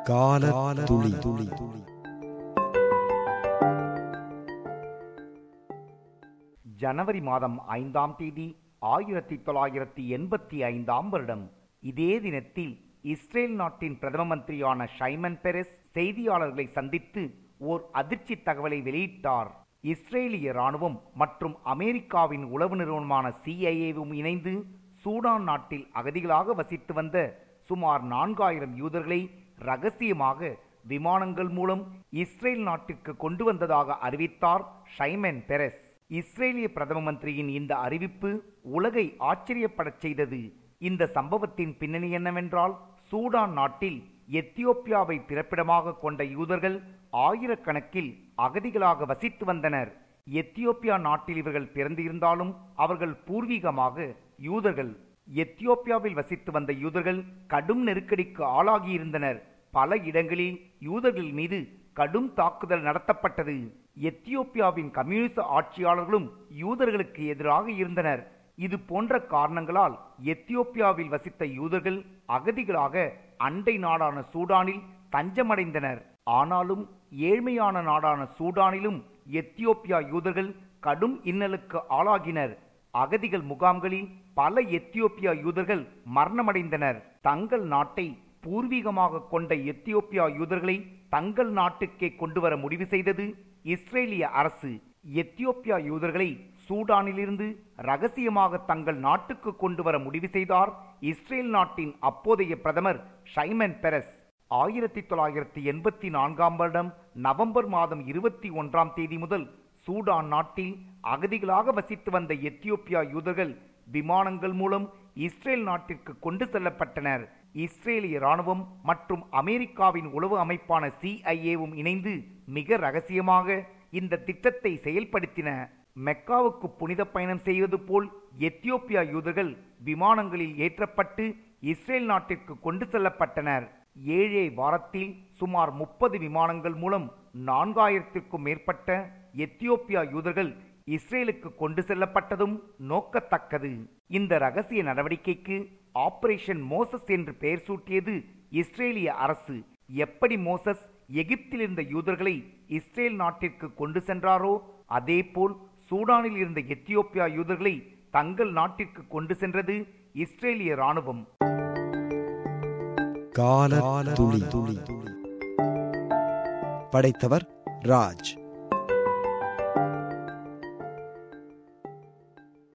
கால துளி துளி ஜனவரி மாதம் ஐந்தாம் தேதி ஆயிரத்தி தொள்ளாயிரத்தி எண்பத்தி ஐந்தாம் வருடம் இதே தினத்தில் இஸ்ரேல் நாட்டின் பிரதம மந்திரியான ஷைமன் பெரெஸ் செய்தியாளர்களை சந்தித்து ஓர் அதிர்ச்சி தகவலை வெளியிட்டார் இஸ்ரேலிய ராணுவம் மற்றும் அமெரிக்காவின் உளவு நிறுவனமான சிஐஏவும் இணைந்து சூடான் நாட்டில் அகதிகளாக வசித்து வந்த சுமார் நான்காயிரம் யூதர்களை ரகசியமாக விமானங்கள் மூலம் இஸ்ரேல் நாட்டிற்கு கொண்டு வந்ததாக அறிவித்தார் ஷைமன் பெரெஸ் இஸ்ரேலிய பிரதம மந்திரியின் இந்த அறிவிப்பு உலகை ஆச்சரியப்படச் செய்தது இந்த சம்பவத்தின் பின்னணி என்னவென்றால் சூடான் நாட்டில் எத்தியோப்பியாவை பிறப்பிடமாக கொண்ட யூதர்கள் ஆயிரக்கணக்கில் அகதிகளாக வசித்து வந்தனர் எத்தியோப்பியா நாட்டில் இவர்கள் பிறந்திருந்தாலும் அவர்கள் பூர்வீகமாக யூதர்கள் எத்தியோப்பியாவில் வசித்து வந்த யூதர்கள் கடும் நெருக்கடிக்கு ஆளாகியிருந்தனர் பல இடங்களில் யூதர்கள் மீது கடும் தாக்குதல் நடத்தப்பட்டது எத்தியோப்பியாவின் கம்யூனிச ஆட்சியாளர்களும் யூதர்களுக்கு எதிராக இருந்தனர் இது போன்ற காரணங்களால் எத்தியோப்பியாவில் வசித்த யூதர்கள் அகதிகளாக அண்டை நாடான சூடானில் தஞ்சமடைந்தனர் ஆனாலும் ஏழ்மையான நாடான சூடானிலும் எத்தியோப்பியா யூதர்கள் கடும் இன்னலுக்கு ஆளாகினர் அகதிகள் முகாம்களில் பல எத்தியோப்பியா யூதர்கள் மரணமடைந்தனர் தங்கள் நாட்டை பூர்வீகமாக கொண்ட எத்தியோப்பியா யூதர்களை தங்கள் நாட்டுக்கே கொண்டு வர முடிவு செய்தது இஸ்ரேலிய அரசு எத்தியோப்பியா யூதர்களை சூடானிலிருந்து ரகசியமாக தங்கள் நாட்டுக்கு கொண்டு வர முடிவு செய்தார் இஸ்ரேல் நாட்டின் அப்போதைய பிரதமர் ஷைமன் பெரஸ் ஆயிரத்தி தொள்ளாயிரத்தி எண்பத்தி நான்காம் வருடம் நவம்பர் மாதம் இருபத்தி ஒன்றாம் தேதி முதல் சூடான் நாட்டில் அகதிகளாக வசித்து வந்த எத்தியோப்பியா யூதர்கள் விமானங்கள் மூலம் இஸ்ரேல் நாட்டிற்கு கொண்டு செல்லப்பட்டனர் இஸ்ரேலிய ராணுவம் மற்றும் அமெரிக்காவின் உளவு அமைப்பான சிஐஏவும் இணைந்து மிக ரகசியமாக இந்த திட்டத்தை செயல்படுத்தின மெக்காவுக்கு புனித பயணம் செய்வது போல் எத்தியோப்பியா யூதர்கள் விமானங்களில் ஏற்றப்பட்டு இஸ்ரேல் நாட்டிற்கு கொண்டு செல்லப்பட்டனர் ஏழே வாரத்தில் சுமார் முப்பது விமானங்கள் மூலம் நான்காயிரத்திற்கும் மேற்பட்ட எத்தியோப்பியா யூதர்கள் இஸ்ரேலுக்கு கொண்டு செல்லப்பட்டதும் நோக்கத்தக்கது இந்த ரகசிய நடவடிக்கைக்கு ஆபரேஷன் மோசஸ் என்று பெயர் சூட்டியது இஸ்ரேலிய அரசு எப்படி மோசஸ் எகிப்தில் இருந்த யூதர்களை இஸ்ரேல் நாட்டிற்கு கொண்டு சென்றாரோ அதேபோல் சூடானில் இருந்த எத்தியோப்பியா யூதர்களை தங்கள் நாட்டிற்கு கொண்டு சென்றது இஸ்ரேலிய ராணுவம் கால துளி துளி படைத்தவர் ராஜ்